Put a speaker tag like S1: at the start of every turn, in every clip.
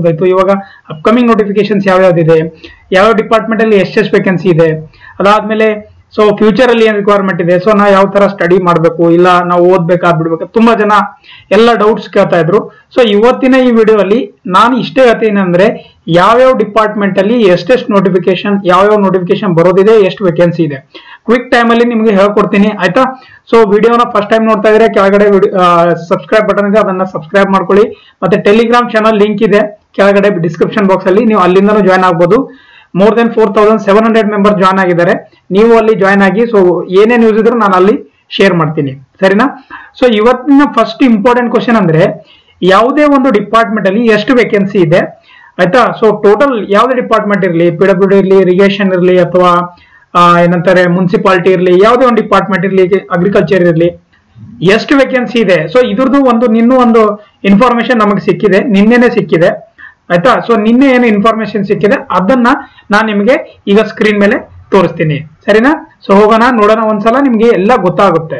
S1: ನೋಡ್ಬೋದಾಯ್ತು ಇವಾಗ upcoming notifications ಯಾವ್ಯಾವ್ದಿದೆ ಯಾವ department ಅಲ್ಲಿ ಎಷ್ಟೆಷ್ಟು ವೇಕೆನ್ಸಿ ಇದೆ ಅದಾದ್ಮೇಲೆ ಸೊ ಫ್ಯೂಚರ್ ಅಲ್ಲಿ ಏನ್ ರಿಕ್ವೈರ್ಮೆಂಟ್ ಇದೆ ಸೊ ನಾವು ಯಾವ ತರ ಸ್ಟಡಿ ಮಾಡಬೇಕು ಇಲ್ಲ ನಾವು ಓದ್ಬೇಕಾ ಬಿಡ್ಬೇಕಾ ತುಂಬಾ ಜನ ಎಲ್ಲ ಡೌಟ್ಸ್ ಕೇಳ್ತಾ ಇದ್ರು ಸೊ ಇವತ್ತಿನ ಈ ವಿಡಿಯೋ ಅಲ್ಲಿ ನಾನು ಇಷ್ಟೇ ಹೇಳ್ತೀನಿ ಅಂದ್ರೆ ಯಾವ್ಯಾವ ಡಿಪಾರ್ಟ್ಮೆಂಟ್ ಅಲ್ಲಿ ಎಷ್ಟೆಷ್ಟು ನೋಟಿಫಿಕೇಶನ್ ಯಾವ್ಯಾವ ನೋಟಿಫಿಕೇಶನ್ ಬರೋದಿದೆ ಎಷ್ಟು ವೇಕೆನ್ಸಿ ಇದೆ ಕ್ವಿಕ್ ಟೈಮ್ ಅಲ್ಲಿ ನಿಮಗೆ ಹೇಳ್ಕೊಡ್ತೀನಿ ಆಯ್ತಾ ಸೊ ವಿಡಿಯೋನ ಫಸ್ಟ್ ಟೈಮ್ ನೋಡ್ತಾ ಇದ್ರೆ ಕೆಳಗಡೆ ಸಬ್ಸ್ಕ್ರೈಬ್ ಬಟನ್ ಇದೆ ಅದನ್ನ ಸಬ್ಸ್ಕ್ರೈಬ್ ಮಾಡ್ಕೊಳ್ಳಿ ಮತ್ತೆ ಟೆಲಿಗ್ರಾಮ್ ಚಾನಲ್ ಲಿಂಕ್ ಇದೆ ಕೆಳಗಡೆ ಡಿಸ್ಕ್ರಿಪ್ಷನ್ ಬಾಕ್ಸ್ ಅಲ್ಲಿ ನೀವು ಅಲ್ಲಿಂದನೂ ಜಾಯ್ನ್ ಆಗ್ಬೋದು more than four thousand seven hundred member join ಆಗಿದ್ದಾರೆ ನೀವು ಅಲ್ಲಿ ಜಾಯ್ನ್ ಆಗಿ ಸೊ ಏನೇ ನ್ಯೂಸ್ ಇದ್ರು ನಾನು ಅಲ್ಲಿ ಶೇರ್ ಮಾಡ್ತೀನಿ ಸರಿನಾ ಸೊ ಇವತ್ತಿನ ಫಸ್ಟ್ ಇಂಪಾರ್ಟೆಂಟ್ ಕ್ವಶನ್ ಅಂದ್ರೆ ಯಾವುದೇ ಒಂದು ಡಿಪಾರ್ಟ್ಮೆಂಟ್ ಅಲ್ಲಿ ಎಷ್ಟು ವೇಕೆನ್ಸಿ ಇದೆ ಆಯ್ತಾ ಸೊ ಟೋಟಲ್ ಯಾವುದೇ ಡಿಪಾರ್ಟ್ಮೆಂಟ್ ಇರಲಿ ಪಿ ಡಬ್ಲ್ಯೂ ಡಿ ಇರಲಿ ಇರಿಗೇಷನ್ ಇರಲಿ ಅಥವಾ ಆ, ಏನಂತಾರೆ ಮುನ್ಸಿಪಾಲಿಟಿ ಇರಲಿ ಯಾವುದೇ ಒಂದು ಡಿಪಾರ್ಟ್ಮೆಂಟ್ ಇರಲಿ ಅಗ್ರಿಕಲ್ಚರ್ ಇರಲಿ ಎಷ್ಟು ವೇಕೆನ್ಸಿ ಇದೆ ಸೊ ಇದ್ರದ್ದು ಒಂದು ನಿನ್ನೂ ಒಂದು ಇನ್ಫಾರ್ಮೇಶನ್ ನಮಗೆ ಸಿಕ್ಕಿದೆ ನಿನ್ನೆನೆ ಸಿಕ್ಕಿದೆ ಆಯ್ತಾ ಸೊ ನಿನ್ನೆ ಏನು ಇನ್ಫಾರ್ಮೇಶನ್ ಸಿಕ್ಕಿದೆ ಅದನ್ನ ನಾನು ನಿಮಗೆ ಈಗ ಸ್ಕ್ರೀನ್ ಮೇಲೆ ತೋರಿಸ್ತೀನಿ ಸರಿನಾ ಸೊ ಹೋಗೋಣ ನೋಡೋಣ ಒಂದ್ಸಲ ನಿಮ್ಗೆ ಎಲ್ಲ ಗೊತ್ತಾಗುತ್ತೆ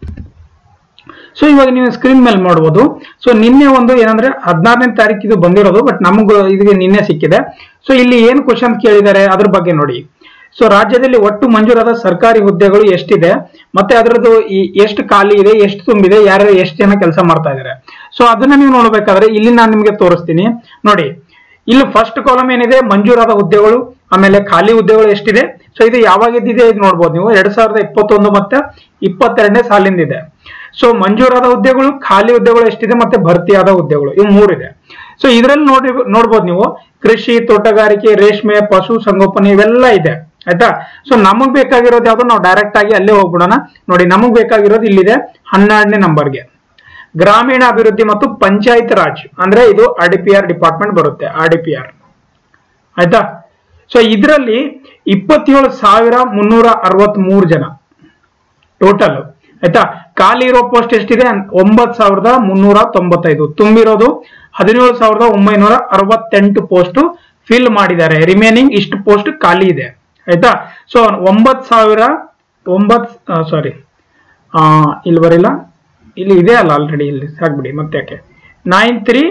S1: ಸೊ ಇವಾಗ ನೀವು ಸ್ಕ್ರೀನ್ ಮೇಲೆ ನೋಡ್ಬೋದು ಸೊ ನಿನ್ನೆ ಒಂದು ಏನಂದ್ರೆ ಹದಿನಾರನೇ ತಾರೀಕು ಇದು ಬಂದಿರೋದು ಬಟ್ ನಮಗೂ ಇದಕ್ಕೆ ನಿನ್ನೆ ಸಿಕ್ಕಿದೆ ಸೊ ಇಲ್ಲಿ ಏನು ಕ್ವಶನ್ ಕೇಳಿದ್ದಾರೆ ಅದ್ರ ಬಗ್ಗೆ ನೋಡಿ ಸೊ ರಾಜ್ಯದಲ್ಲಿ ಒಟ್ಟು ಮಂಜೂರಾದ ಸರ್ಕಾರಿ ಹುದ್ದೆಗಳು ಎಷ್ಟಿದೆ ಮತ್ತೆ ಅದರದ್ದು ಈ ಎಷ್ಟು ಖಾಲಿ ಇದೆ ಎಷ್ಟು ತುಂಬಿದೆ ಯಾರ್ಯಾರು ಎಷ್ಟು ಜನ ಕೆಲಸ ಮಾಡ್ತಾ ಇದ್ದಾರೆ ಸೊ ಅದನ್ನ ನೀವು ನೋಡ್ಬೇಕಾದ್ರೆ ಇಲ್ಲಿ ನಾನು ನಿಮಗೆ ತೋರಿಸ್ತೀನಿ ನೋಡಿ ಇಲ್ಲಿ ಫಸ್ಟ್ ಕಾಲಮ್ ಏನಿದೆ ಮಂಜೂರಾದ ಹುದ್ದೆಗಳು ಆಮೇಲೆ ಖಾಲಿ ಹುದ್ದೆಗಳು ಎಷ್ಟಿದೆ ಸೊ ಇದು ಯಾವಾಗ ಇದ್ದಿದೆ ಇದು ನೋಡ್ಬೋದು ನೀವು ಎರಡ್ ಸಾವಿರದ ಇಪ್ಪತ್ತೊಂದು ಮತ್ತೆ ಇಪ್ಪತ್ತೆರಡನೇ ಸಾಲಿಂದ ಇದೆ ಸೊ ಮಂಜೂರಾದ ಹುದ್ದೆಗಳು ಖಾಲಿ ಹುದ್ದೆಗಳು ಎಷ್ಟಿದೆ ಮತ್ತೆ ಭರ್ತಿಯಾದ ಹುದ್ದೆಗಳು ಇವು ಮೂರಿದೆ ಸೊ ಇದರಲ್ಲಿ ನೋಡಿ ನೋಡ್ಬೋದು ನೀವು ಕೃಷಿ ತೋಟಗಾರಿಕೆ ರೇಷ್ಮೆ ಪಶು ಸಂಗೋಪನೆ ಇವೆಲ್ಲ ಇದೆ ಆಯ್ತಾ ಸೊ ನಮಗ್ ಬೇಕಾಗಿರೋದು ಯಾವ್ದು ನಾವು ಡೈರೆಕ್ಟ್ ಆಗಿ ಅಲ್ಲೇ ಹೋಗ್ಬಿಡೋಣ ನೋಡಿ ನಮಗ್ ಬೇಕಾಗಿರೋದು ಇಲ್ಲಿದೆ ಹನ್ನೆರಡನೇ ನಂಬರ್ಗೆ ಗ್ರಾಮೀಣ ಅಭಿವೃದ್ಧಿ ಮತ್ತು ಪಂಚಾಯತ್ ರಾಜ್ ಅಂದ್ರೆ ಇದು R D P R department ಬರುತ್ತೆ ಆರ್ ಡಿ ಪಿ ಆರ್ ಆಯ್ತಾ ಸೊ ಇದರಲ್ಲಿ ಇಪ್ಪತ್ತೇಳು ಸಾವಿರ ಮುನ್ನೂರ ಅರವತ್ತ್ ಮೂರು ಜನ ಟೋಟಲ್ ಆಯ್ತಾ ಖಾಲಿ ಇರೋ ಪೋಸ್ಟ್ ಎಷ್ಟಿದೆ ಒಂಬತ್ ಸಾವಿರದ ಮುನ್ನೂರ ತೊಂಬತ್ತೈದು ತುಂಬಿರೋದು ಹದಿನೇಳು ಸಾವಿರದ ಒಂಬೈನೂರ ಅರವತ್ತೆಂಟು ಪೋಸ್ಟ್ ಫಿಲ್ ಮಾಡಿದ್ದಾರೆ ರಿಮೈನಿಂಗ್ ಇಷ್ಟು ಪೋಸ್ಟ್ ಖಾಲಿ ಇದೆ ಆಯ್ತಾ ಸೊ ಒಂಬತ್ ಸಾವಿರ ಒಂಬತ್ ಸಾರಿ ಇಲ್ಲಿ ಬರಿಲ್ಲ ಇಲ್ಲಿ ಇದೆ ಅಲ್ಲ ಆಲ್ರೆಡಿ ಇಲ್ಲಿ ಸಾಕ್ಬಿಡಿ ಮತ್ತೆ ಯಾಕೆ nine three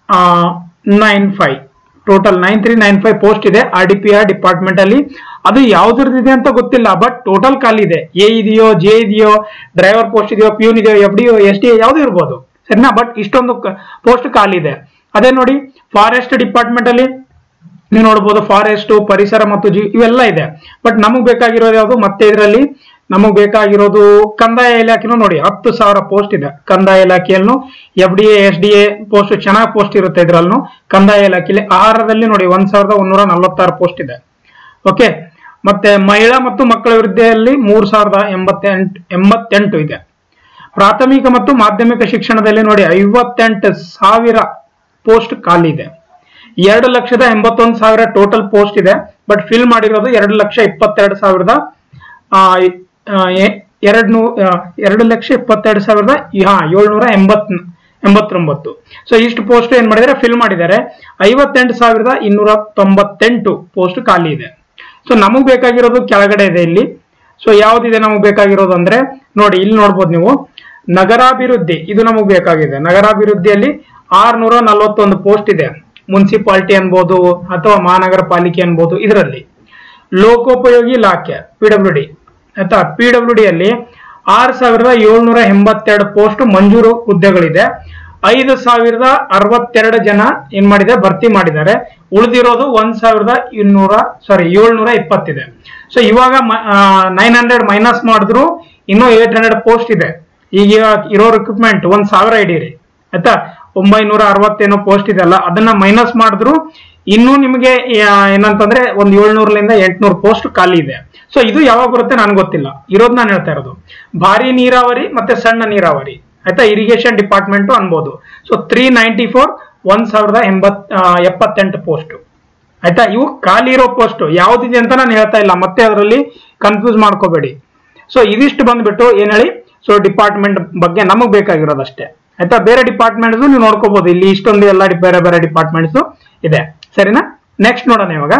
S1: nine five total nine three nine five post ಇದೆ R D P R department ಅಲ್ಲಿ ಅದು ಯಾವ್ದ್ರದ್ದಿದೆ ಅಂತ ಗೊತ್ತಿಲ್ಲ ಬಟ್ ಟೋಟಲ್ ಖಾಲಿ ಇದೆ ಎ ಇದೆಯೋ ಜೆ ಇದೆಯೋ ಡ್ರೈವರ್ ಪೋಸ್ಟ್ ಇದೆಯೋ ಪ್ಯೂನ್ ಇದೆಯೋ ಎಫ್ ಡಿ ಎಸ್ ಡಿ ಯಾವ್ದು ಇರ್ಬೋದು ಸರಿನಾ ಬಟ್ ಇಷ್ಟೊಂದು ಪೋಸ್ಟ್ ಖಾಲಿ ಇದೆ ಅದೇ ನೋಡಿ ಫಾರೆಸ್ಟ್ ಡಿಪಾರ್ಟ್ಮೆಂಟ್ ಅಲ್ಲಿ ನೀವು ನೋಡ್ಬೋದು ಫಾರೆಸ್ಟ್ ಪರಿಸರ ಮತ್ತು ಜೀವ ಇವೆಲ್ಲ ಇದೆ ಬಟ್ ನಮಗ್ ಬೇಕಾಗಿರೋದು ಯಾವುದು ಮತ್ತೆ ಇದರಲ್ಲಿ ನಮಗ್ ಬೇಕಾಗಿರೋದು ಕಂದಾಯ ಇಲಾಖೆನೂ ನೋಡಿ ಹತ್ತು ಸಾವಿರ ಪೋಸ್ಟ್ ಇದೆ ಕಂದಾಯ ಇಲಾಖೆಯಲ್ಲೂ F D S D A post ಚೆನ್ನಾಗಿ ಪೋಸ್ಟ್ ಇರುತ್ತೆ ಇದ್ರಲ್ಲೂ ಕಂದಾಯ ಇಲಾಖೆಯಲ್ಲಿ ಆಹಾರದಲ್ಲಿ ನೋಡಿ ಒಂದ್ ಸಾವಿರದ ಒಂದೂರ ನಲವತ್ತಾರು ಪೋಸ್ಟ್ ಇದೆ ಓಕೆ ಮತ್ತೆ ಮಹಿಳಾ ಮತ್ತು ಮಕ್ಕಳ ವಿರುದ್ಧದಲ್ಲಿ ಮೂರ್ ಸಾವಿರದ ಎಂಬತ್ತೆಂಟು ಎಂಬತ್ತೆಂಟು ಇದೆ ಪ್ರಾಥಮಿಕ ಮತ್ತು ಮಾಧ್ಯಮಿಕ ಶಿಕ್ಷಣದಲ್ಲಿ ನೋಡಿ ಐವತ್ತೆಂಟು ಸಾವಿರ ಪೋಸ್ಟ್ ಖಾಲಿ ಇದೆ ಎರಡು ಲಕ್ಷದ ಎಂಬತ್ತೊಂದು ಸಾವಿರ ಟೋಟಲ್ ಪೋಸ್ಟ್ ಇದೆ ಬಟ್ ಫಿಲ್ ಮಾಡಿರೋದು ಎರಡು ಲಕ್ಷ ಇಪ್ಪತ್ತೆರಡು ಸಾವಿರದ ಆ, ಆ, ಎ- ಎರಡು ನೂ ಆ, ಎರಡು ಲಕ್ಷ ಇಪ್ಪತ್ತೆರಡು ಸಾವಿರದ ಹಾ ಏಳ್ನೂರ ಎಂಬತ್ ಎಂಬತ್ತೊಂಬತ್ತು ಸೊ ಇಷ್ಟು ಪೋಸ್ಟ್ ಏನ್ ಮಾಡಿದ್ದಾರೆ ಫಿಲ್ ಮಾಡಿದ್ದಾರೆ ಐವತ್ತೆಂಟು ಸಾವಿರದ ಇನ್ನೂರ ತೊಂಬತ್ತೆಂಟು ಪೋಸ್ಟ್ ಖಾಲಿ ಇದೆ ಸೊ ನಮಗ್ ಬೇಕಾಗಿರೋದು ಕೆಳಗಡೆ ಇದೆ ಇಲ್ಲಿ ಸೊ ಯಾವ್ದಿದೆ ನಮಗ್ ಬೇಕಾಗಿರೋದು ಅಂದ್ರೆ ನೋಡಿ ಇಲ್ಲಿ ನೋಡ್ಬೋದು ನೀವು ನಗರಾಭಿವೃದ್ಧಿ ಇದು ನಮಗ್ ಬೇಕಾಗಿದೆ ನಗರಾಭಿವೃದ್ಧಿಯಲ್ಲಿ ಆರ್ನೂರ ನಲವತ್ತೊಂದು ಪೋಸ್ಟ್ ಇದೆ ಮುನ್ಸಿಪಾಲಿಟಿ ಅನ್ಬೋದು ಅಥವಾ ಮಹಾನಗರ ಪಾಲಿಕೆ ಅನ್ಬೋದು ಇದರಲ್ಲಿ ಲೋಕೋಪಯೋಗಿ ಇಲಾಖೆ ಪಿ ಡಬ್ಲ್ಯೂ ಡಿ ಆಯ್ತಾ ಪಿ ಡಬ್ಲ್ಯೂ ಡಿ ಅಲ್ಲಿ ಆರು ಸಾವಿರದ ಏಳ್ನೂರ ಎಂಬತ್ತೆರಡು ಪೋಸ್ಟ್ ಮಂಜೂರು ಹುದ್ದೆಗಳಿದೆ ಐದು ಸಾವಿರದ ಅರವತ್ತೆರಡು ಜನ ಏನ್ ಮಾಡಿದೆ ಭರ್ತಿ ಮಾಡಿದ್ದಾರೆ ಉಳಿದಿರೋದು ಒಂದ್ ಸಾವಿರದ ಇನ್ನೂರ ಸಾರಿ ಏಳ್ನೂರ ಇಪ್ಪತ್ತಿದೆ ಸೊ ಇವಾಗ ನೈನ್ ಹಂಡ್ರೆಡ್ ಮೈನಸ್ ಮಾಡಿದ್ರು ಇನ್ನೂ ಏಟ್ ಹಂಡ್ರೆಡ್ ಪೋಸ್ಟ್ ಇದೆ ಈಗ ಇರೋ ರಿಕ್ರೂಟ್ಮೆಂಟ್ ಒಂದ್ ಸಾವಿರ ಹಿಡೀರಿ ಆಯ್ತಾ ಒಂಬೈನೂರ ಅರವತ್ತೇನೋ ಪೋಸ್ಟ್ ಇದೆಲ್ಲ ಅದನ್ನ ಮೈನಸ್ ಮಾಡಿದ್ರು ಇನ್ನೂ ನಿಮಗೆ ಯಾ- ಏನಂತಂದ್ರೆ ಒಂದ್ ಏಳ್ನೂರಲಿಂದ ಎಂಟ್ನೂರು ಪೋಸ್ಟ್ ಖಾಲಿ ಇದೆ ಸೊ ಇದು ಯಾವಾಗ ಬರುತ್ತೆ ನನ್ಗೆ ಗೊತ್ತಿಲ್ಲ ಇರೋದು ನಾನು ಹೇಳ್ತಾ ಇರೋದು ಭಾರಿ ನೀರಾವರಿ ಮತ್ತೆ ಸಣ್ಣ ನೀರಾವರಿ ಆಯ್ತಾ ಇರಿಗೇಷನ್ ಡಿಪಾರ್ಟ್ಮೆಂಟ್ ಅನ್ಬೋದು ಸೊ ತ್ರೀ ನೈಂಟಿ ಫೋರ್ ಒಂದ್ ಸಾವಿರದ ಎಂಬತ್ ಆ, ಎಪ್ಪತ್ತೆಂಟು ಪೋಸ್ಟ್ ಆಯ್ತಾ ಇವು ಖಾಲಿ ಇರೋ ಪೋಸ್ಟ್ ಯಾವ್ದಿದೆ ಅಂತ ನಾನು ಹೇಳ್ತಾ ಇಲ್ಲ ಮತ್ತೆ ಅದರಲ್ಲಿ ಕನ್ಫ್ಯೂಸ್ ಮಾಡ್ಕೋಬೇಡಿ ಸೊ ಇದಿಷ್ಟು ಬಂದ್ಬಿಟ್ಟು ಏನ್ ಹೇಳಿ ಸೊ ಡಿಪಾರ್ಟ್ಮೆಂಟ್ ಬಗ್ಗೆ ನಮಗ್ ಬೇಕಾಗಿರೋದಷ್ಟೇ ಆಯ್ತಾ ಬೇರೆ ಡಿಪಾರ್ಟ್ಮೆಂಟ್ಸ್ ನೀವು ನೋಡ್ಕೋಬಹುದು ಇಲ್ಲಿ ಇಷ್ಟೊಂದು ಎಲ್ಲ ಡಿ- ಬೇರೆ ಬೇರೆ ಡಿಪಾರ್ಟ್ಮೆಂಟ್ಸ್ ಇದೆ ಸರಿನಾ ನೆಕ್ಸ್ಟ್ ನೋಡೋಣ ಇವಾಗ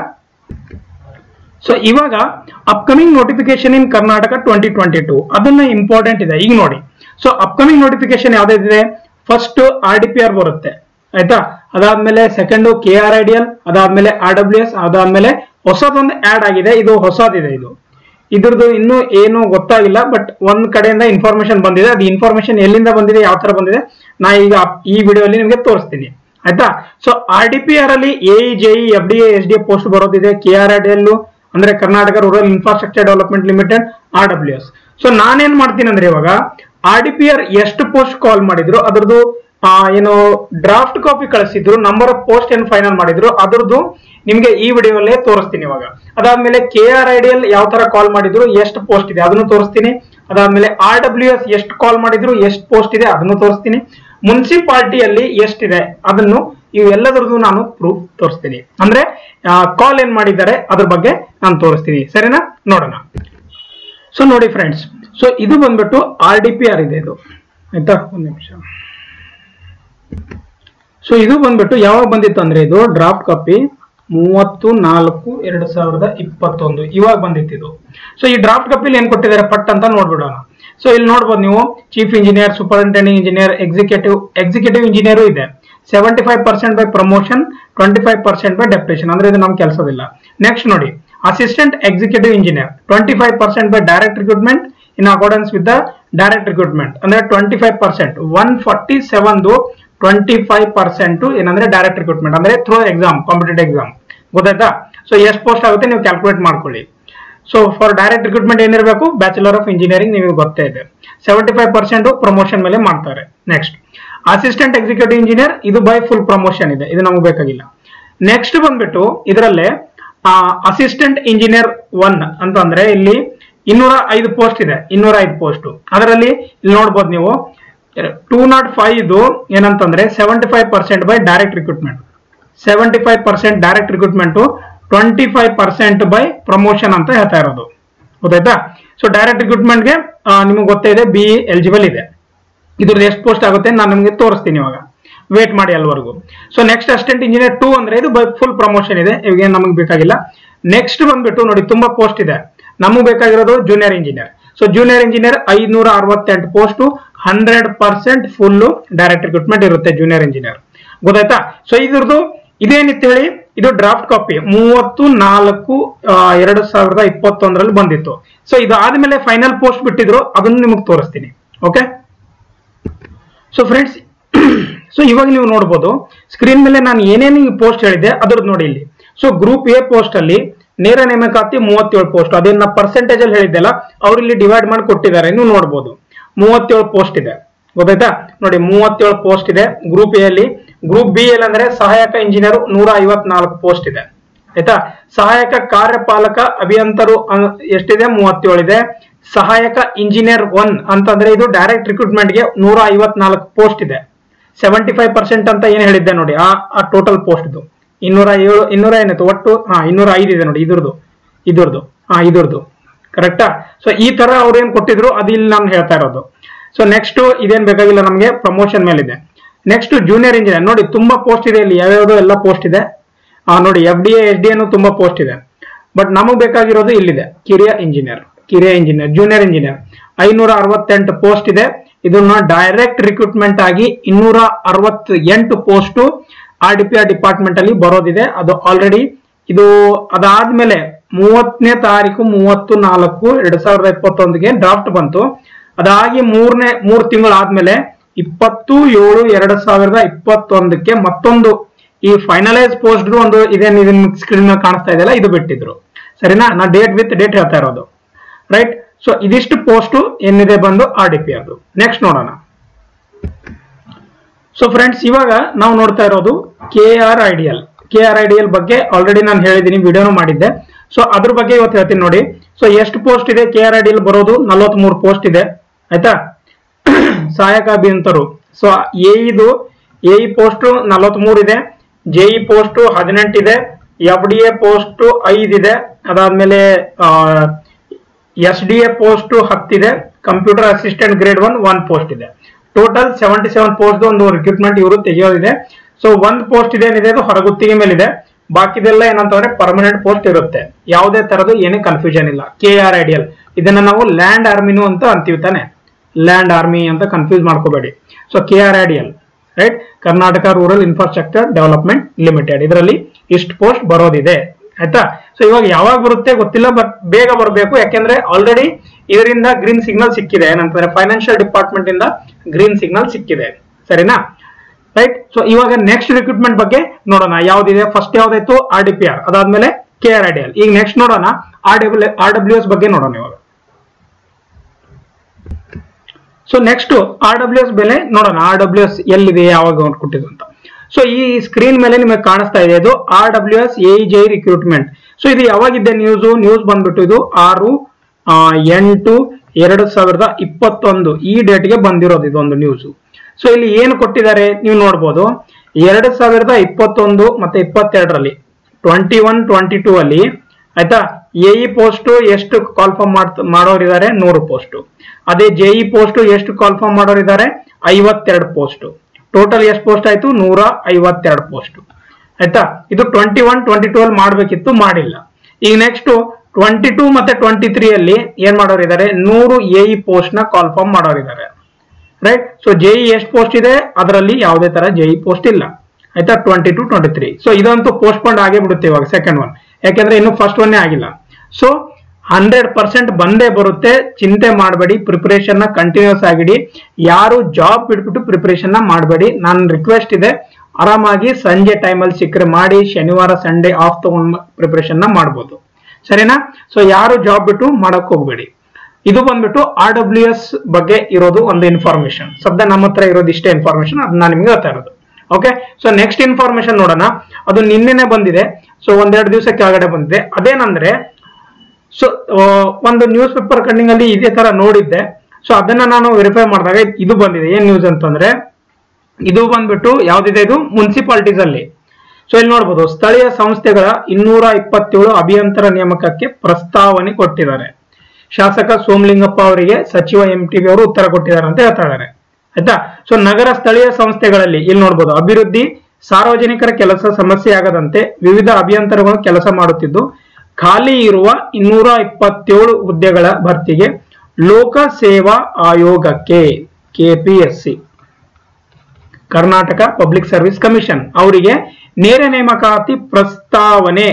S1: ಸೊ ಇವಾಗ upcoming notification in Karnataka twenty twenty two ಅದನ್ನ ಇಂಪಾರ್ಟೆಂಟ್ ಇದೆ ಈಗ ನೋಡಿ ಸೊ ಅಪ್ಕಮಿಂಗ್ ನೋಟಿಫಿಕೇಶನ್ ಯಾವ್ದಿದೆ first R D P R ಬರುತ್ತೆ ಆಯ್ತಾ ಅದಾದ್ಮೇಲೆ ಸೆಕೆಂಡ್ ಕೆ ಆರ್ ಐಡಿಯಲ್ ಅದಾದ್ಮೇಲೆ ಆರ್ ಡಬ್ಲ್ಯೂ ಎಸ್ ಅದಾದ್ಮೇಲೆ ಹೊಸದೊಂದು ಆಡ್ ಆಗಿದೆ ಇದು ಹೊಸದಿದೆ ಇದು ಇದ್ರದ್ದು ಇನ್ನೂ ಏನು ಗೊತ್ತಾಗಿಲ್ಲ ಬಟ್ ಒಂದ್ ಕಡೆಯಿಂದ ಇನ್ಫಾರ್ಮೇಶನ್ ಬಂದಿದೆ ಅದು ಇನ್ಫಾರ್ಮೇಶನ್ ಎಲ್ಲಿಂದ ಬಂದಿದೆ ಯಾವ ತರ ಬಂದಿದೆ ನಾ ಈಗ ಈ ವಿಡಿಯೋಲಿ ನಿಮಗೆ ತೋರಿಸ್ತೀನಿ ಆಯ್ತಾ so R D P R ಅಲ್ಲಿ A J F D S D post ಬರೋದಿದೆ K R I D L ಅಂದ್ರೆ Karnataka rural infrastructure development limited R W S so ನಾನೇನ್ ಮಾಡ್ತೀನಿ ಅಂದ್ರೆ ಇವಾಗ ಆರ್ ಡಿ ಪಿ ಆರ್ ಎಷ್ಟು ಪೋಸ್ಟ್ ಕಾಲ್ ಮಾಡಿದ್ರು ಅದ್ರದ್ದು ಆ, ಏನು ಡ್ರಾಫ್ಟ್ ಕಾಪಿ ಕಳಿಸಿದ್ರು ನಂಬರ್ ಆಫ್ ಪೋಸ್ಟ್ ಏನು ಫೈನಲ್ ಮಾಡಿದ್ರು ಅದ್ರದ್ದು ನಿಮ್ಗೆ ಈ ವಿಡಿಯೋಲ್ಲೇ ತೋರಿಸ್ತೀನಿ ಇವಾಗ ಅದಾದ್ಮೇಲೆ K R I D L ಯಾವ ತರ ಕಾಲ್ ಮಾಡಿದ್ರು ಎಷ್ಟು ಪೋಸ್ಟ್ ಇದೆ ಅದನ್ನು ತೋರಿಸ್ತೀನಿ ಅದಾದ್ಮೇಲೆ ಆರ್ ಡಬ್ಲ್ಯೂ ಎಸ್ ಎಷ್ಟು ಕಾಲ್ ಮಾಡಿದ್ರು ಎಷ್ಟು ಪೋಸ್ಟ್ ಇದೆ ಅದನ್ನು ತೋರಿಸ್ತೀನಿ ಮುನ್ಸಿಪಾಲಿಟಿಯಲ್ಲಿ ಎಷ್ಟಿದೆ ಅದನ್ನು ಇವೆಲ್ಲದರದ್ದು ನಾನು ಪ್ರೂಫ್ ತೋರಿಸ್ತೀನಿ ಅಂದ್ರೆ ಕಾಲ್ ಏನ್ ಮಾಡಿದ್ದಾರೆ ಅದ್ರ ಬಗ್ಗೆ ನಾನು ತೋರಿಸ್ತೀನಿ ಸರಿನಾ ನೋಡೋಣ ಸೊ ನೋಡಿ ಫ್ರೆಂಡ್ಸ್ ಸೊ ಇದು ಬಂದ್ಬಿಟ್ಟು ಆರ್ ಡಿ ಪಿ ಆರ್ ಇದೆ ಇದು ಆಯ್ತಾ ಒಂದು ನಿಮಿಷ ಸೊ ಇದು ಬಂದ್ಬಿಟ್ಟು ಯಾವಾಗ ಬಂದಿತ್ತು ಅಂದ್ರೆ ಇದು ಡ್ರಾಫ್ಟ್ ಕಾಪಿ ಮೂವತ್ತು ನಾಲ್ಕು ಎರಡು ಸಾವಿರದ ಇಪ್ಪತ್ತೊಂದು ಇವಾಗ ಬಂದಿತ್ತು ಇದು ಸೊ ಈ ಡ್ರಾಫ್ಟ್ ಕಾಪಿಲಿ ಏನ್ ಕೊಟ್ಟಿದ್ದಾರೆ ಪಟ್ ಅಂತ ನೋಡ್ಬಿಡೋಣ ಸೊ ಇಲ್ಲಿ ನೋಡ್ಬೋದು ನೀವು chief engineer superintending engineer executive executive engineer ಇದೆ seventy five percent by promotion twenty five percent by deputation ಅಂದ್ರೆ ಇದು ನಮ್ ಕೆಲಸವಿಲ್ಲ ನೆಕ್ಸ್ಟ್ ನೋಡಿ assistant executive engineer twenty five percent by direct recruitment in accordance with the direct recruitment ಅಂದ್ರೆ twenty five percent one forty ಸೆವೆನ್ದು twenty five percent ಏನಂದ್ರೆ direct recruitment ಅಂದ್ರೆ through exam competitive exam ಗೊತ್ತಾಯ್ತಾ ಸೊ ಎಷ್ಟು post ಆಗುತ್ತೆ ನೀವು calculate ಮಾಡ್ಕೊಳ್ಳಿ so for direct recruitment ಏನಿರಬೇಕು ಬ್ಯಾಚುಲರ್ ಆಫ್ ಇಂಜಿನಿಯರಿಂಗ್ ನಿಮಗೆ ಗೊತ್ತೇ ಇದೆ ಸೆವೆಂಟಿ ಫೈವ್ ಪರ್ಸೆಂಟ್ ಪ್ರಮೋಷನ್ ಮೇಲೆ ಮಾಡ್ತಾರೆ ನೆಕ್ಸ್ಟ್ ಅಸಿಸ್ಟೆಂಟ್ ಎಕ್ಸಿಕ್ಯೂಟಿವ್ ಇಂಜಿನಿಯರ್ ಇದು ಬೈ ಫುಲ್ ಪ್ರಮೋಷನ್ ಇದೆ ಇದು ನಮಗೆ ಬೇಕಾಗಿಲ್ಲ ನೆಕ್ಸ್ಟ್ ಬಂದ್ಬಿಟ್ಟು ಇದರಲ್ಲೇ ಅಸಿಸ್ಟೆಂಟ್ ಇಂಜಿನಿಯರ್ ಒನ್ ಅಂತ ಅಂದ್ರೆ ಇಲ್ಲಿ ಇನ್ನೂರ ಐದು ಪೋಸ್ಟ್ ಇದೆ ಇನ್ನೂರ ಐದು ಪೋಸ್ಟ್ ಅದರಲ್ಲಿ ಇಲ್ಲಿ ನೋಡ್ಬೋದು ನೀವು ಟೂ ನಾಟ್ ಫೈವ್ ಇದು ಏನಂತಂದ್ರೆ seventy five percent by direct recruitment seventy five percent direct recruitment twenty five percent by promotion ಅಂತ ಹೇಳ್ತಾ ಇರೋದು ಗೊತ್ತಾಯ್ತಾ ಸೊ ಡೈರೆಕ್ಟ್ ರಿಕ್ರೂಟ್ಮೆಂಟ್ಗೆ ನಿಮಗೆ ಗೊತ್ತೇ ಇದೆ ಬಿ ಎಲಿಜಿಬಲ್ ಇದೆ ಇದ್ರದ್ದು ಎಷ್ಟು ಪೋಸ್ಟ್ ಆಗುತ್ತೆ ನಾನು ನಿಮಗೆ ತೋರಿಸ್ತೀನಿ ಇವಾಗ ವೇಟ್ ಮಾಡಿ ಅಲ್ವರೆಗೂ so next assistant engineer two ಅಂದ್ರೆ ಇದು ಫುಲ್ ಪ್ರಮೋಷನ್ ಇದೆ ಇವಾಗ ನಮಗೆ ಬೇಕಾಗಿಲ್ಲ ನೆಕ್ಸ್ಟ್ ಬಂದ್ಬಿಟ್ಟು ನೋಡಿ ತುಂಬಾ ಪೋಸ್ಟ್ ಇದೆ ನಮಗೆ ಬೇಕಾಗಿರೋದು junior engineer so junior engineer ಐದ್ನೂರ ಅರವತ್ತೆಂಟು post hundred percent full direct recruitment ಇರುತ್ತೆ ಜೂನಿಯರ್ ಇಂಜಿನಿಯರ್ ಗೊತ್ತಾಯ್ತಾ ಸೊ ಇದ್ರದ್ದು ಇದೇನಿತ್ತು ಹೇಳಿ ಇದು ಡ್ರಾಫ್ಟ್ ಕಾಪಿ ಮೂವತ್ತು ನಾಲ್ಕು ಆ, ಎರಡು ಸಾವಿರದ ಇಪ್ಪತ್ತೊಂದರಲ್ಲಿ ಬಂದಿತ್ತು ಸೊ ಇದು ಆದ್ಮೇಲೆ ಫೈನಲ್ ಪೋಸ್ಟ್ ಬಿಟ್ಟಿದ್ರು ಅದನ್ನು ನಿಮಗೆ ತೋರಿಸ್ತೀನಿ ಓಕೆ ಸೊ ಫ್ರೆಂಡ್ಸ್ ಸೊ ಇವಾಗ ನೀವು ನೋಡ್ಬೋದು ಸ್ಕ್ರೀನ್ ಮೇಲೆ ನಾನು ಏನೇನು ಪೋಸ್ಟ್ ಹೇಳಿದೆ ಅದ್ರದ್ದು ನೋಡಿ ಇಲ್ಲಿ ಸೊ ಗ್ರೂಪ್ ಎ ಪೋಸ್ಟ್ ಅಲ್ಲಿ ನೇರ ನೇಮಕಾತಿ ಮೂವತ್ತೇಳು ಪೋಸ್ಟ್ ಅದೇನ ಪರ್ಸೆಂಟೇಜ್ ಅಲ್ಲಿ ಹೇಳಿದ್ದೆಲ್ಲ ಅವ್ರು ಇಲ್ಲಿ ಡಿವೈಡ್ ಮಾಡಿ ಕೊಟ್ಟಿದ್ದಾರೆ ನೀವು ನೋಡ್ಬೋದು ಮೂವತ್ತೇಳು ಪೋಸ್ಟ್ ಇದೆ ಗೊತ್ತಾಯ್ತಾ ನೋಡಿ ಮೂವತ್ತೇಳು ಪೋಸ್ಟ್ ಇದೆ ಗ್ರೂಪ್ ಎ ಅಲ್ಲಿ ಗ್ರೂಪ್ ಬಿ ಅಲ್ಲಿ ಅಂದ್ರೆ ಸಹಾಯಕ ಇಂಜಿನಿಯರ್ ನೂರ ಐವತ್ನಾಲ್ಕು ಪೋಸ್ಟ್ ಇದೆ ಆಯ್ತಾ ಸಹಾಯಕ ಕಾರ್ಯಪಾಲಕ ಅಭಿಯಂತರು ಅ- ಎಷ್ಟಿದೆ ಮೂವತ್ತೇಳು ಇದೆ ಸಹಾಯಕ ಇಂಜಿನಿಯರ್ ಒನ್ ಅಂತಂದ್ರೆ ಇದು ಡೈರೆಕ್ಟ್ ರಿಕ್ರೂಟ್ಮೆಂಟ್ ಗೆ ನೂರ ಐವತ್ನಾಲ್ಕು ಪೋಸ್ಟ್ ಇದೆ ಸೆವೆಂಟಿ ಫೈವ್ ಪರ್ಸೆಂಟ್ ಅಂತ ಏನ್ ಹೇಳಿದ್ದೆ ನೋಡಿ ಆ ಆ ಟೋಟಲ್ ಪೋಸ್ಟ್ ಇದು ಇನ್ನೂರ ಏಳು ಇನ್ನೂರ ಏನಾಯ್ತು ಒಟ್ಟು ಹಾ ಇನ್ನೂರ ಐದು ಇದೆ ನೋಡಿ ಇದ್ರದ್ದು ಇದ್ರದ್ದು ಹಾ ಇದ್ರದ್ದು ಕರೆಕ್ಟಾ ಸೊ ಈ ತರ ಅವ್ರು ಏನ್ ಕೊಟ್ಟಿದ್ರು ಅದು ಇಲ್ಲಿ ನಾನು ಹೇಳ್ತಾ ಇರೋದು ಸೊ ನೆಕ್ಸ್ಟ್ ಇದೇನ್ ಬೇಕಾಗಿಲ್ಲ ನಮಗೆ ಪ್ರಮೋಷನ್ ಮೇಲಿದೆ ನೆಕ್ಸ್ಟ್ ಜೂನಿಯರ್ ಇಂಜಿನಿಯರ್ ನೋಡಿ ತುಂಬಾ ಪೋಸ್ಟ್ ಇದೆ ಇಲ್ಲಿ ಯಾವ್ಯಾವ್ದು ಎಲ್ಲ ಪೋಸ್ಟ್ ಇದೆ ಆ, ನೋಡಿ ಎಫ್ ಡಿ ಎಸ್ ಡಿ ಅನ್ನು ತುಂಬಾ ಪೋಸ್ಟ್ ಇದೆ ಬಟ್ ನಮಗೆ ಬೇಕಾಗಿರೋದು ಇಲ್ಲಿದೆ ಕಿರಿಯ ಇಂಜಿನಿಯರ್ ಕಿರಿಯ ಇಂಜಿನಿಯರ್ ಜೂನಿಯರ್ ಇಂಜಿನಿಯರ್ ಐನೂರ ಅರವತ್ತೆಂಟು ಪೋಸ್ಟ್ ಇದೆ ಇದನ್ನ ಡೈರೆಕ್ಟ್ ರಿಕ್ರೂಟ್ಮೆಂಟ್ ಆಗಿ ಇನ್ನೂರ ಅರವತ್ ಎಂಟು post R D P R department ಅಲ್ಲಿ ಬರೋದಿದೆ ಅದು ಆಲ್ರೆಡಿ ಇದು ಅದಾದ್ಮೇಲೆ ಮೂವತ್ತನೇ ತಾರೀಕು ಮೂವತ್ತು ನಾಲ್ಕು ಎರಡ್ ಸಾವಿರದ ಇಪ್ಪತ್ತೊಂದಿಗೆ ಡ್ರಾಫ್ಟ್ ಬಂತು ಅದಾಗಿ ಮೂರನೇ ಮೂರು ತಿಂಗಳಾದ್ಮೇಲೆ ಇಪ್ಪತ್ತು ಏಳು ಎರಡ್ ಸಾವಿರದ ಇಪ್ಪತ್ತೊಂದಕ್ಕೆ ಮತ್ತೊಂದು ಈ ಫೈನಲೈಸ್ ಪೋಸ್ಟ್ ಒಂದು ಇದೇನು ಇದನ್ನ ಸ್ಕ್ರೀನ್ ಕಾಣಿಸ್ತಾ ಇದೆಯಲ್ಲ ಇದು ಬಿಟ್ಟಿದ್ರು ಸರಿನಾ ನಾ ಡೇಟ್ ವಿತ್ ಡೇಟ್ ಹೇಳ್ತಾ ಇರೋದು ರೈಟ್ ಸೊ ಇದಿಷ್ಟು ಪೋಸ್ಟ್ ಏನಿದೆ ಬಂದು ಆರ್ ಡಿ ಪಿ ಅದು ನೆಕ್ಸ್ಟ್ ನೋಡೋಣ ಸೊ ಫ್ರೆಂಡ್ಸ್ ಇವಾಗ ನಾವು ನೋಡ್ತಾ ಇರೋದು K R IDL K R IDL ಬಗ್ಗೆ ಆಲ್ರೆಡಿ ನಾನು ಹೇಳಿದ್ದೀನಿ ವಿಡಿಯೋನು ಮಾಡಿದ್ದೆ ಸೊ ಅದ್ರ ಬಗ್ಗೆ ಇವತ್ತು ಹೇಳ್ತೀನಿ ನೋಡಿ ಸೊ ಎಷ್ಟು ಪೋಸ್ಟ್ ಇದೆ ಕೆ ಆರ್ ಐಡಿಯಲ್ ಬರೋದು ನಲವತ್ಮೂರು ಪೋಸ್ಟ್ ಇದೆ ಆಯ್ತಾ ಸಹಾಯಕ ಅಭಿಯಂತರು ಸೊ ಎ ಇದು ಎ ಪೋಸ್ಟ್ ನಲವತ್ಮೂರು ಇದೆ ಜೆ ಇ ಪೋಸ್ಟ್ ಹದಿನೆಂಟು ಇದೆ ಎಫ್ ಡಿ ಎ ಪೋಸ್ಟ್ ಐದಿದೆ ಅದಾದ್ಮೇಲೆ ಎಸ್ ಡಿ ಎ ಪೋಸ್ಟ್ ಹತ್ತಿದೆ computer assistant grade one one post ಇದೆ ಟೋಟಲ್ ಸೆವೆಂಟಿ ಸೆವೆನ್ ಪೋಸ್ಟ್ ಒಂದು ರಿಕ್ರೂಟ್ಮೆಂಟ್ ಇವರು ತೆಗೆಯೋದಿದೆ ಸೊ ಒಂದ್ ಪೋಸ್ಟ್ ಇದೇನಿದೆ ಅದು ಹೊರಗುತ್ತಿಗೆ ಮೇಲಿದೆ ಬಾಕಿದೆಲ್ಲ ಏನಂತಂದ್ರೆ ಪರ್ಮನೆಂಟ್ ಪೋಸ್ಟ್ ಇರುತ್ತೆ ಯಾವುದೇ ತರದ್ದು ಏನೇ ಕನ್ಫ್ಯೂಷನ್ ಇಲ್ಲ ಕೆ ಆರ್ ಐಡಿಯಲ್ ಇದನ್ನ ನಾವು ಲ್ಯಾಂಡ್ ಆರ್ಮಿನು ಅಂತ ಅಂತೀವಿ ತಾನೆ ಲ್ಯಾಂಡ್ ಆರ್ಮಿ ಅಂತ ಕನ್ಫ್ಯೂಸ್ ಮಾಡ್ಕೋಬೇಡಿ so K R IDL right Karnataka rural infrastructure development limited ಇದರಲ್ಲಿ ಇಷ್ಟು ಪೋಸ್ಟ್ ಬರೋದಿದೆ ಆಯ್ತಾ ಸೊ ಇವಾಗ ಯಾವಾಗ ಬರುತ್ತೆ ಗೊತ್ತಿಲ್ಲ ಬಟ್ ಬೇಗ ಬರಬೇಕು ಯಾಕೆಂದ್ರೆ ಆಲ್ರೆಡಿ ಇದರಿಂದ ಗ್ರೀನ್ ಸಿಗ್ನಲ್ ಸಿಕ್ಕಿದೆ ಏನಂತಂದ್ರೆ ಫೈನಾನ್ಷಿಯಲ್ ಡಿಪಾರ್ಟ್ಮೆಂಟ್ ಇಂದ ಗ್ರೀನ್ ಸಿಗ್ನಲ್ ಸಿಕ್ಕಿದೆ ಸರಿನಾ ರೈಟ್ ಸೊ ಇವಾಗ ನೆಕ್ಸ್ಟ್ ರಿಕ್ರೂಟ್ಮೆಂಟ್ ಬಗ್ಗೆ ನೋಡೋಣ ಯಾವ್ದಿದೆ ಫಸ್ಟ್ ಯಾವ್ದಾಯ್ತು ಆರ್ ಡಿ ಪಿ ಆರ್ ಅದಾದ್ಮೇಲೆ K R I D L ಈಗ ನೆಕ್ಸ್ಟ್ ನೋಡೋಣ R W R W S ಬಗ್ಗೆ ನೋಡೋಣ ಇವಾಗ so next R W S ಬೆಲೆ ನೋಡೋಣ ಆರ್ ಡಬ್ಲ್ಯೂ ಎಸ್ ಎಲ್ಲಿದೆ ಯಾವಾಗ ಕೊಟ್ಟಿದ್ದು ಅಂತ ಸೊ ಈ ಸ್ಕ್ರೀನ್ ಮೇಲೆ ನಿಮಗೆ ಕಾಣಿಸ್ತಾ ಇದೆ ಇದು R W S A J recruitment so ಇದು ಯಾವಾಗಿದ್ದೆ ನ್ಯೂಸ್ ನ್ಯೂಸ್ ಬಂದ್ಬಿಟ್ಟು ಇದು ಆರು ಆ, ಎಂಟು ಎರಡು ಸಾವಿರದ ಇಪ್ಪತ್ತೊಂದು ಈ ಡೇಟ್ಗೆ ಬಂದಿರೋದು ಇದೊಂದು ನ್ಯೂಸ್ ಸೊ ಇಲ್ಲಿ ಏನು ಕೊಟ್ಟಿದ್ದಾರೆ ನೀವು ನೋಡ್ಬೋದು ಎರಡು ಸಾವಿರದ ಇಪ್ಪತ್ತೊಂದು ಮತ್ತೆ ಇಪ್ಪತ್ತೆರಡರಲ್ಲಿ ಟ್ವೆಂಟಿ ಒನ್ ಟ್ವೆಂಟಿ ಟೂ ಅಲ್ಲಿ ಆಯ್ತಾ ಎಇ ಪೋಸ್ಟ್ ಎಷ್ಟು ಕಾಲ್ಫಾರ್ಮ್ ಮಾಡೋರಿದ್ದಾರೆ ನೂರು ಪೋಸ್ಟ್ ಅದೇ ಜೆಇ ಪೋಸ್ಟ್ ಎಷ್ಟು ಕಾಲ್ಫಾರ್ಮ್ ಮಾಡೋರಿದ್ದಾರೆ ಐವತ್ತೆರಡು ಪೋಸ್ಟ್ ಟೋಟಲ್ ಎಷ್ಟು ಪೋಸ್ಟ್ ಆಯ್ತು ನೂರ ಐವತ್ತೆರಡು ಪೋಸ್ಟ್ ಆಯ್ತಾ ಇದು ಟ್ವೆಂಟಿ ಒನ್ ಟ್ವೆಂಟಿ ಟೂ ಅಲ್ಲಿ ಮಾಡ್ಬೇಕಿತ್ತು ಮಾಡಿಲ್ಲ ಈಗ ನೆಕ್ಸ್ಟ್ ಟ್ವೆಂಟಿ ಟೂ ಮತ್ತೆ ಟ್ವೆಂಟಿ ತ್ರೀ ಅಲ್ಲಿ ಏನ್ ಮಾಡೋರಿದ್ದಾರೆ ನೂರು ಎಇ ಪೋಸ್ಟ್ ನ ಕಾಲ್ಫಾರ್ಮ್ ಮಾಡೋರಿದ್ದಾರೆ ರೈಟ್ ಸೊ ಜೆಇ ಎಷ್ಟು ಪೋಸ್ಟ್ ಇದೆ ಅದರಲ್ಲಿ ಯಾವುದೇ ತರ ಜೆಇ ಪೋಸ್ಟ್ ಇಲ್ಲ ಆಯ್ತಾ twenty two twenty three so ಇದಂತೂ ಪೋಸ್ಟ್ ಪೋಂಡ್ ಆಗೇ ಬಿಡುತ್ತೆ ಇವಾಗ ಸೆಕೆಂಡ್ ಒನ್ ಯಾಕೆಂದ್ರೆ ಇನ್ನು ಫಸ್ಟ್ ಒನ್ನೇ ಆಗಿಲ್ಲ ಸೊ ಹಂಡ್ರೆಡ್ ಪರ್ಸೆಂಟ್ ಬಂದೇ ಬರುತ್ತೆ ಚಿಂತೆ ಮಾಡಬೇಡಿ ಪ್ರಿಪರೇಷನ್ ನ ಕಂಟಿನ್ಯೂಸ್ ಆಗಿಡಿ ಯಾರು ಜಾಬ್ ಬಿಟ್ಬಿಟ್ಟು ಪ್ರಿಪರೇಷನ್ ನ ಮಾಡಬೇಡಿ ನನ್ನ ರಿಕ್ವೆಸ್ಟ್ ಇದೆ ಆರಾಮಾಗಿ ಸಂಜೆ ಟೈಮಲ್ಲಿ ಸಿಕ್ಕರೆ ಮಾಡಿ ಶನಿವಾರ ಸಂಡೇ ಆಫ್ ತಗೊಂಡ್ ಪ್ರಿಪರೇಷನ್ ನ ಮಾಡ್ಬೋದು ಸರಿನಾ ಸೊ ಯಾರು ಜಾಬ್ ಬಿಟ್ಟು ಮಾಡಕ್ ಹೋಗ್ಬೇಡಿ ಇದು ಬಂದ್ಬಿಟ್ಟು ಆರ್ ಡಬ್ಲ್ಯೂ ಎಸ್ ಬಗ್ಗೆ ಇರೋದು ಒಂದು ಇನ್ಫಾರ್ಮೇಶನ್ ಸದ್ಯ ನಮ್ಮ ಹತ್ರ ಇರೋದು ಇಷ್ಟೇ ಇನ್ಫಾರ್ಮೇಶನ್ ಅದನ್ನ ನಿಮ್ಗೆ ಹೇಳ್ತಾ ಇರೋದು ಓಕೆ ಸೊ ನೆಕ್ಸ್ಟ್ ಇನ್ಫಾರ್ಮೇಶನ್ ನೋಡೋಣ ಅದು ನಿನ್ನೆನೆ ಬಂದಿದೆ ಸೊ ಒಂದೆರಡು ದಿವಸ ಕೆಳಗಡೆ ಬಂದಿದೆ ಅದೇನಂದ್ರೆ ಸೊ ಒಂದು ನ್ಯೂಸ್ ಪೇಪರ್ ಕಣ್ಣಿಂಗ್ ಅಲ್ಲಿ ಇದೇ ತರ ನೋಡಿದ್ದೆ ಸೊ ಅದನ್ನ ನಾನು ವೆರಿಫೈ ಮಾಡಿದಾಗ ಇದು ಬಂದಿದೆ ಏನ್ ನ್ಯೂಸ್ ಅಂತಂದ್ರೆ ಇದು ಬಂದ್ಬಿಟ್ಟು ಯಾವ್ದಿದೆ ಇದು ಮುನ್ಸಿಪಾಲಿಟೀಸ್ ಅಲ್ಲಿ ಸೊ ಇಲ್ಲಿ ನೋಡ್ಬೋದು ಸ್ಥಳೀಯ ಸಂಸ್ಥೆಗಳ ಇನ್ನೂರ ಇಪ್ಪತ್ತೇಳು ಅಭಿಯಂತರ ನೇಮಕಕ್ಕೆ ಪ್ರಸ್ತಾವನೆ ಕೊಟ್ಟಿದ್ದಾರೆ ಶಾಸಕ ಸೋಮಲಿಂಗಪ್ಪ ಅವರಿಗೆ ಸಚಿವ ಎಂ ಟಿ ಅವರು ಉತ್ತರ ಕೊಟ್ಟಿದ್ದಾರೆ ಅಂತ ಹೇಳ್ತಾ ಇದ್ದಾರೆ ಆಯ್ತಾ ಸೊ ನಗರ ಸ್ಥಳೀಯ ಸಂಸ್ಥೆಗಳಲ್ಲಿ ಇಲ್ಲಿ ನೋಡ್ಬೋದು ಅಭಿವೃದ್ಧಿ ಸಾರ್ವಜನಿಕರ ಕೆಲಸ ಸಮಸ್ಯೆ ಆಗದಂತೆ ವಿವಿಧ ಅಭಿಯಂತರಗಳು ಕೆಲಸ ಮಾಡುತ್ತಿದ್ದು ಖಾಲಿ ಇರುವ ಇನ್ನೂರ ಇಪ್ಪತ್ತೇಳು ಹುದ್ದೆಗಳ ಭರ್ತಿಗೆ ಲೋಕ ಸೇವಾ ಆಯೋಗಕ್ಕೆ KPSC Karnataka public service commission ಅವರಿಗೆ ನೇರ ನೇಮಕಾತಿ ಪ್ರಸ್ತಾವನೆ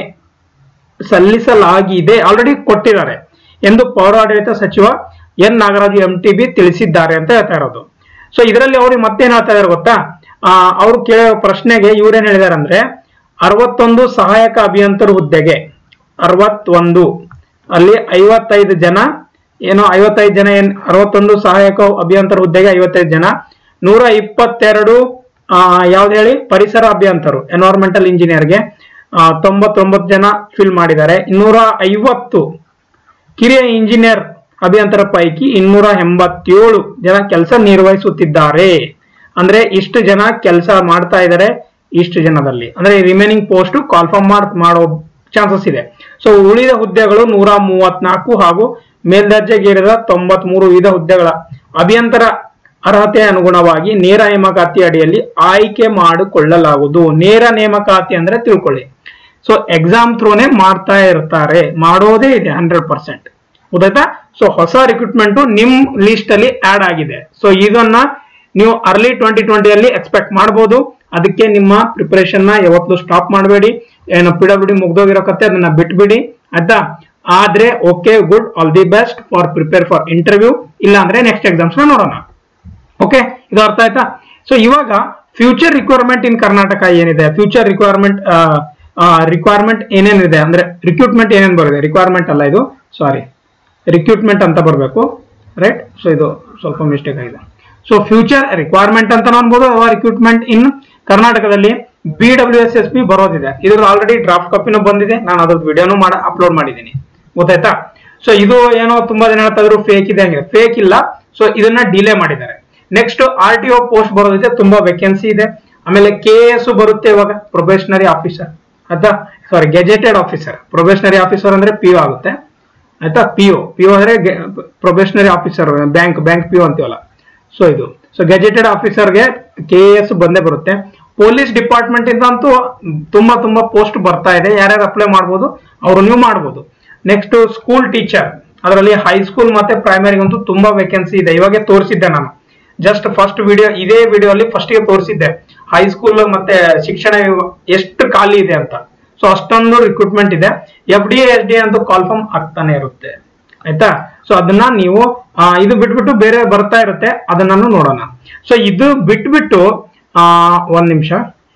S1: ಸಲ್ಲಿಸಲಾಗಿದೆ ಆಲ್ರೆಡಿ ಕೊಟ್ಟಿದ್ದಾರೆ ಎಂದು ಪೌರಾಡಳಿತ ಸಚಿವ N Nagaraju M T B ತಿಳಿಸಿದ್ದಾರೆ ಅಂತ ಹೇಳ್ತಾ ಇರೋದು ಸೊ ಇದರಲ್ಲಿ ಅವ್ರಿಗೆ ಮತ್ತೇನ್ ಹೇಳ್ತಾ ಇದಾರೆ ಗೊತ್ತಾ ಅವ್ರು ಕೇಳೋ ಪ್ರಶ್ನೆಗೆ ಇವ್ರೇನ್ ಹೇಳಿದಾರೆ ಅಂದ್ರೆ ಅರವತ್ತೊಂದು ಸಹಾಯಕ ಅಭಿಯಂತರ ಹುದ್ದೆಗೆ ಅರವತ್ತೊಂದು ಅಲ್ಲಿ ಐವತ್ತೈದು ಜನ ಏನೋ ಐವತ್ತೈದು ಜನ ಏನ್ ಅರವತ್ತೊಂದು ಸಹಾಯಕ ಅಭಿಯಂತರ ಹುದ್ದೆಗೆ ಐವತ್ತೈದು ಜನ ನೂರ ಇಪ್ಪತ್ತೆರಡು ಆ, ಯಾವ್ದು ಹೇಳಿ ಪರಿಸರ ಅಭಿಯಂತರು ಎನ್ವೈರ್ಮೆಂಟಲ್ ಇಂಜಿನಿಯರ್ಗೆ ತೊಂಬತ್ತೊಂಬತ್ತು ಜನ ಫಿಲ್ ಮಾಡಿದ್ದಾರೆ ಇನ್ನೂರ ಐವತ್ತು ಕಿರಿಯ ಇಂಜಿನಿಯರ್ ಅಭಿಯಂತರ ಪೈಕಿ ಇನ್ನೂರ ಎಂಬತ್ತೇಳು ಜನ ಕೆಲಸ ನಿರ್ವಹಿಸುತ್ತಿದ್ದಾರೆ ಅಂದ್ರೆ ಇಷ್ಟು ಜನ ಕೆಲಸ ಮಾಡ್ತಾ ಇದ್ದಾರೆ ಇಷ್ಟು ಜನದಲ್ಲಿ ಅಂದ್ರೆ ರಿಮೈನಿಂಗ್ ಪೋಸ್ಟ್ ಕಾಲ್ಫಾರ್ಮ್ ಮಾಡೋ ಚಾನ್ಸಸ್ ಇದೆ ಸೊ ಉಳಿದ ಹುದ್ದೆಗಳು ನೂರ ಮೂವತ್ನಾಲ್ಕು ಹಾಗೂ ಮೇಲ್ದರ್ಜೆಗೇರಿದ ತೊಂಬತ್ ಮೂರು ವಿವಿಧ ಹುದ್ದೆಗಳ ಅಭಿಯಂತರ ಅರ್ಹತೆ ಅನುಗುಣವಾಗಿ ನೇರ ನೇಮಕಾತಿ ಅಡಿಯಲ್ಲಿ ಆಯ್ಕೆ ಮಾಡಿಕೊಳ್ಳಲಾಗುವುದು ನೇರ ನೇಮಕಾತಿ ಅಂದ್ರೆ ತಿಳ್ಕೊಳ್ಳಿ ಸೊ ಎಕ್ಸಾಮ್ ಥ್ರೂನೇ ಮಾಡ್ತಾ ಇರ್ತಾರೆ ಮಾಡೋದೇ ಇದೆ ಹಂಡ್ರೆಡ್ ಪರ್ಸೆಂಟ್ ಗೊತ್ತಾಯ್ತಾ ಸೊ ಹೊಸ ರಿಕ್ರೂಟ್ಮೆಂಟ್ ನಿಮ್ ಲಿಸ್ಟ್ ಅಲ್ಲಿ ಆಡ್ ಆಗಿದೆ ಸೊ ಇದನ್ನ ನೀವು ಅರ್ಲಿ ಟ್ವೆಂಟಿ ಟ್ವೆಂಟಿಯಲ್ಲಿ ಎಕ್ಸ್ಪೆಕ್ಟ್ ಮಾಡಬಹುದು ಅದಕ್ಕೆ ನಿಮ್ಮ ಪ್ರಿಪರೇಷನ್ ನ ಯಾವತ್ತೂ ಸ್ಟಾಪ್ ಮಾಡಬೇಡಿ ಏನು ಪಿ ಡಬ್ಲ್ಯೂ ಡಿ ಮುಗ್ದೋಗಿರೋ ಕತೆ ಅದನ್ನ ಬಿಟ್ಬಿಡಿ ಆಯ್ತಾ ಆದ್ರೆ okay good all the best for prepare for interview ಇಲ್ಲ ಅಂದ್ರೆ ನೆಕ್ಸ್ಟ್ ಎಕ್ಸಾಮ್ಸ್ ನ ನೋಡೋಣ ಓಕೆ ಇದು ಅರ್ಥ ಆಯ್ತಾ ಸೊ ಇವಾಗ ಫ್ಯೂಚರ್ ರಿಕ್ವೈರ್ಮೆಂಟ್ ಇನ್ ಕರ್ನಾಟಕ ಏನಿದೆ ಫ್ಯೂಚರ್ ರಿಕ್ವೈರ್ಮೆಂಟ್ ರಿಕ್ವೈರ್ಮೆಂಟ್ ಏನೇನಿದೆ ಅಂದ್ರೆ ರಿಕ್ರೂಟ್ಮೆಂಟ್ ಏನೇನು ಬರುತ್ತೆ ರಿಕ್ವೈರ್ಮೆಂಟ್ ಅಲ್ಲ ಇದು ಸಾರಿ ರಿಕ್ರೂಟ್ಮೆಂಟ್ ಅಂತ ಬರಬೇಕು ರೈಟ್ ಸೊ ಇದು ಸ್ವಲ್ಪ ಮಿಸ್ಟೇಕ್ ಆಗಿದೆ ಸೊ ಫ್ಯೂಚರ್ ರಿಕ್ವೈರ್ಮೆಂಟ್ ಅಂತ ಅನ್ಬೋದು ಅಥವಾ ರಿಕ್ರೂಟ್ಮೆಂಟ್ ಇನ್ ಕರ್ನಾಟಕದಲ್ಲಿ B W S S P ಬರೋದಿದೆ ಇದ್ರದ್ದು ಆಲ್ರೆಡಿ ಡ್ರಾಫ್ಟ್ ಕಾಪಿನೂ ಬಂದಿದೆ ನಾನು ಅದ್ರದ್ದು ವಿಡಿಯೋನು ಮಾಡ ಅಪ್ಲೋಡ್ ಮಾಡಿದ್ದೀನಿ ಗೊತ್ತಾಯ್ತಾ ಸೊ ಇದು ಏನೋ ತುಂಬಾ ಜನ ಹೇಳ್ತಾ ಇದ್ರು ಫೇಕ್ ಇದೆ ಹಂಗೆ ಫೇಕ್ ಇಲ್ಲ ಸೊ ಇದನ್ನ ಡಿಲೇ ಮಾಡಿದ್ದಾರೆ next R T O post ಬರೋದಿದೆ ತುಂಬಾ ವೇಕೆನ್ಸಿ ಇದೆ ಆಮೇಲೆ ಕೆ ಎಸ್ ಬರುತ್ತೆ ಇವಾಗ ಪ್ರೊಬೇಷನರಿ ಆಫೀಸರ್ ಆಯ್ತಾ sorry gazetted officer probationary officer ಅಂದ್ರೆ ಪಿ ಆಗುತ್ತೆ ಆಯ್ತಾ ಪಿ ಒ ಪಿ ಒ ಅಂದ್ರೆ probationary officer bank bank P O ಅಂತೀವಲ್ಲ ಸೊ ಇದು ಸೊ ಗೆಜೆಟೆಡ್ ಆಫೀಸರ್ಗೆ ಕೆ ಎಸ್ ಬಂದೇ ಬರುತ್ತೆ ಪೊಲೀಸ್ ಡಿಪಾರ್ಟ್ಮೆಂಟ್ ಇಂದ ಅಂತೂ ತುಂಬಾ ತುಂಬಾ ಪೋಸ್ಟ್ ಬರ್ತಾ ಇದೆ ಯಾರ್ಯಾರು ಅಪ್ಲೈ ಮಾಡ್ಬೋದು ಅವರು ನೀವು ಮಾಡ್ಬೋದು ನೆಕ್ಸ್ಟ್ ಸ್ಕೂಲ್ ಟೀಚರ್ ಅದರಲ್ಲಿ ಹೈಸ್ಕೂಲ್ ಮತ್ತೆ ಪ್ರೈಮರಿಗಂತೂ ತುಂಬಾ ವೇಕೆನ್ಸಿ ಇದೆ ಇವಾಗೆ ತೋರಿಸಿದ್ದೆ ನಾನು ಜಸ್ಟ್ ಫಸ್ಟ್ ವಿಡಿಯೋ ಇದೇ ವಿಡಿಯೋ ಅಲ್ಲಿ ಫಸ್ಟ್ ಗೆ ತೋರಿಸಿದ್ದೆ ಹೈಸ್ಕೂಲ್ ಮತ್ತೆ ಶಿಕ್ಷಣ ವಿಭಾ- ಎಷ್ಟು ಖಾಲಿ ಇದೆ ಅಂತ ಸೊ ಅಷ್ಟೊಂದು ರಿಕ್ರೂಟ್ಮೆಂಟ್ ಇದೆ ಎಫ್ ಡಿ ಎಸ್ ಡಿ ಅಂತೂ ಕಾಲ್ಫಾರ್ಮ್ ಆಗ್ತಾನೆ ಇರುತ್ತೆ ಆಯ್ತಾ ಸೊ ಅದನ್ನ ನೀವು ಆ, ಇದು ಬಿಟ್ಬಿಟ್ಟು ಬೇರೆ ಬರ್ತಾ ಇರುತ್ತೆ ಅದನ್ನ ನೋಡೋಣ ಸೊ ಇದು ಬಿಟ್ಬಿಟ್ಟು ಆ ಒಂದ್ ನಿಮಿಷ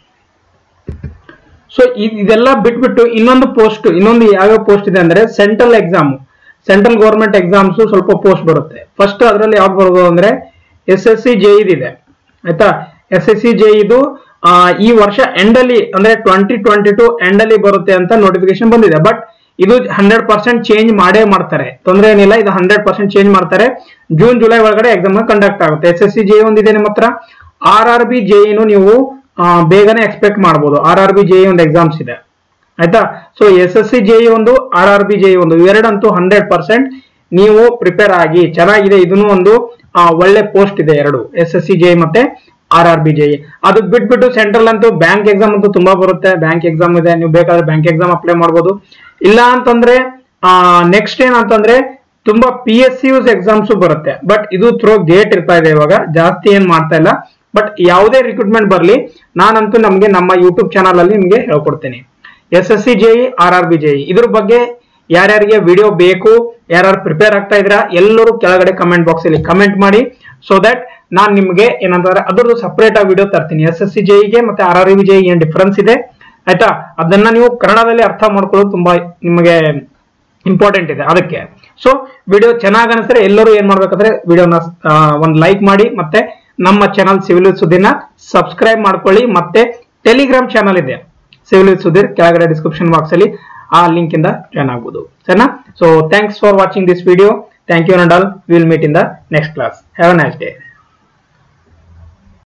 S1: ಸೊ ಇದೆಲ್ಲ ಬಿಟ್ಬಿಟ್ಟು ಇನ್ನೊಂದು ಪೋಸ್ಟ್ ಇನ್ನೊಂದು ಯಾವ್ಯಾವ ಪೋಸ್ಟ್ ಇದೆ ಅಂದ್ರೆ central exam central government exams ಸ್ವಲ್ಪ ಪೋಸ್ಟ್ ಬರುತ್ತೆ ಫಸ್ಟ್ ಅದರಲ್ಲಿ ಯಾವ್ದು ಬರೋದು ಅಂದ್ರೆ ಎಸ್ ಎಸ್ ಸಿ ಜೆ ಇದೆ ಆಯ್ತಾ ಎಸ್ ಎಸ್ ಸಿ ಜೆ ಇದು ಆ, ಈ ವರ್ಷ ಎಂಡ್ ಅಲ್ಲಿ ಅಂದ್ರೆ ಟ್ವೆಂಟಿ ಟ್ವೆಂಟಿ ಟು ಎಂಡ್ ಅಲ್ಲಿ ಬರುತ್ತೆ ಅಂತ ನೋಟಿಫಿಕೇಶನ್ ಬಂದಿದೆ ಬಟ್ ಇದು ಹಂಡ್ರೆಡ್ ಪರ್ಸೆಂಟ್ ಚೇಂಜ್ ಮಾಡೇ ಮಾಡ್ತಾರೆ ತೊಂದರೆ ಏನಿಲ್ಲ ಇದು ಹಂಡ್ರೆಡ್ ಪರ್ಸೆಂಟ್ ಚೇಂಜ್ ಮಾಡ್ತಾರೆ ಜೂನ್ ಜುಲೈ ಒಳಗಡೆ ಎಕ್ಸಾಮ್ ಕಂಡಕ್ಟ್ ಆಗುತ್ತೆ ಎಸ್ ಎಸ್ ಸಿ ಜೆ ಒಂದಿದೆ ನಿಮ್ಮ ಹತ್ರ ಆರ್ ಆರ್ ಬಿ ಜೆಇನು ನೀವು ಆ, ಬೇಗನೆ ಎಕ್ಸ್ಪೆಕ್ಟ್ ಮಾಡಬಹುದು ಆರ್ ಆರ್ ಬಿ ಜೆ ಒಂದು ಎಕ್ಸಾಮ್ಸ್ ಇದೆ ಆಯ್ತಾ so S S C J ಒಂದು ಆರ್ ಆರ್ ಬಿ ಜೆ ಒಂದು ಇವೆರಡಂತೂ ಹಂಡ್ರೆಡ್ ಪರ್ಸೆಂಟ್ ನೀವು ಪ್ರಿಪೇರ್ ಆಗಿ ಚೆನ್ನಾಗಿದೆ ಇದನ್ನು ಒಂದು ಆ, ಒಳ್ಳೆ ಪೋಸ್ಟ್ ಇದೆ ಎರಡು ಎಸ್ ಎಸ್ ಸಿ ಜೆ ಮತ್ತೆ ಆರ್ ಆರ್ ಬಿ ಜೆ ಅದು ಬಿಟ್ಬಿಟ್ಟು ಸೆಂಟ್ರಲ್ ಅಂತೂ ಬ್ಯಾಂಕ್ ಎಕ್ಸಾಮ್ ಅಂತೂ ತುಂಬಾ ಬರುತ್ತೆ ಬ್ಯಾಂಕ್ ಎಕ್ಸಾಮ್ ಇದೆ ನೀವು ಬೇಕಾದ್ರೆ ಬ್ಯಾಂಕ್ ಎಕ್ಸಾಮ್ ಅಪ್ಲೈ ಮಾಡ್ಬೋದು ಇಲ್ಲ ಅಂತಂದ್ರೆ ನೆಕ್ಸ್ಟ್ ಏನಂತಂದ್ರೆ ತುಂಬಾ P S C use exams ಬರುತ್ತೆ ಬಟ್ ಇದು ಥ್ರೋ ಗೇಟ್ ಇರ್ತಾ ಇದೆ ಇವಾಗ ಜಾಸ್ತಿ ಏನ್ ಮಾಡ್ತಾ ಇಲ್ಲ ಬಟ್ ಯಾವುದೇ ರಿಕ್ರೂಟ್ಮೆಂಟ್ ಬರಲಿ ನಾನಂತೂ ನಮಗೆ ನಮ್ಮ ಯೂಟ್ಯೂಬ್ ಚಾನಲ್ ಅಲ್ಲಿ ನಿಮಗೆ ಹೇಳ್ಕೊಡ್ತೀನಿ S S C J R R B J ಇದ್ರ ಬಗ್ಗೆ ಯಾರ್ಯಾರಿಗೆ ವಿಡಿಯೋ ಬೇಕು ಯಾರ್ಯಾರು ಪ್ರಿಪೇರ್ ಆಗ್ತಾ ಇದ್ದೀರಾ ಎಲ್ಲರೂ ಕೆಳಗಡೆ ಕಮೆಂಟ್ ಬಾಕ್ಸ್ ಅಲ್ಲಿ ಕಮೆಂಟ್ ಮಾಡಿ ಸೊ ದಟ್ ನಾನ್ ನಿಮ್ಗೆ ಏನಂತಂದ್ರೆ ಅದ್ರದ್ದು ಸಪರೇಟ್ ಆಗಿ ವಿಡಿಯೋ ತರ್ತೀನಿ ಎಸ್ ಎಸ್ ಸಿ ಜೆಗೆ ಮತ್ತೆ ಆರ್ ಆರ್ ಬಿ ಜೆ ಏನ್ ಡಿಫ್ರೆನ್ಸ್ ಇದೆ ಆಯ್ತಾ ಅದನ್ನ ನೀವು ಕನ್ನಡದಲ್ಲಿ ಅರ್ಥ ಮಾಡ್ಕೊಳ್ಳೋದು ತುಂಬಾ ನಿಮಗೆ ಇಂಪಾರ್ಟೆಂಟ್ ಇದೆ ಅದಕ್ಕೆ ಸೊ ವಿಡಿಯೋ ಚೆನ್ನಾಗಿ ಅನಿಸಿದ್ರೆ ಎಲ್ಲರೂ ಏನ್ ಮಾಡ್ಬೇಕಂದ್ರೆ ವಿಡಿಯೋನ ಒಂದು ಲೈಕ್ ಮಾಡಿ ಮತ್ತೆ ನಮ್ಮ ಚಾನಲ್ ಸಿವಿಲ್ ಸುದ್ದಿನ ಸಬ್ಸ್ಕ್ರೈಬ್ ಮಾಡ್ಕೊಳ್ಳಿ ಮತ್ತೆ ಟೆಲಿಗ್ರಾಮ್ ಚಾನಲ್ ಇದೆ ಸಿವಿಲ್ ಸುಧೀರ್ ಕೆಳಗಡೆ ಡಿಸ್ಕ್ರಿಪ್ಷನ್ ಬಾಕ್ಸ್ ಅಲ್ಲಿ ಆ ಲಿಂಕ್ ಇಂದ ಜಾಯ್ನ್ ಆಗ್ಬೋದು ಸರಿನಾ so thanks for watching this video thank you and all will meet in the next class have a nice day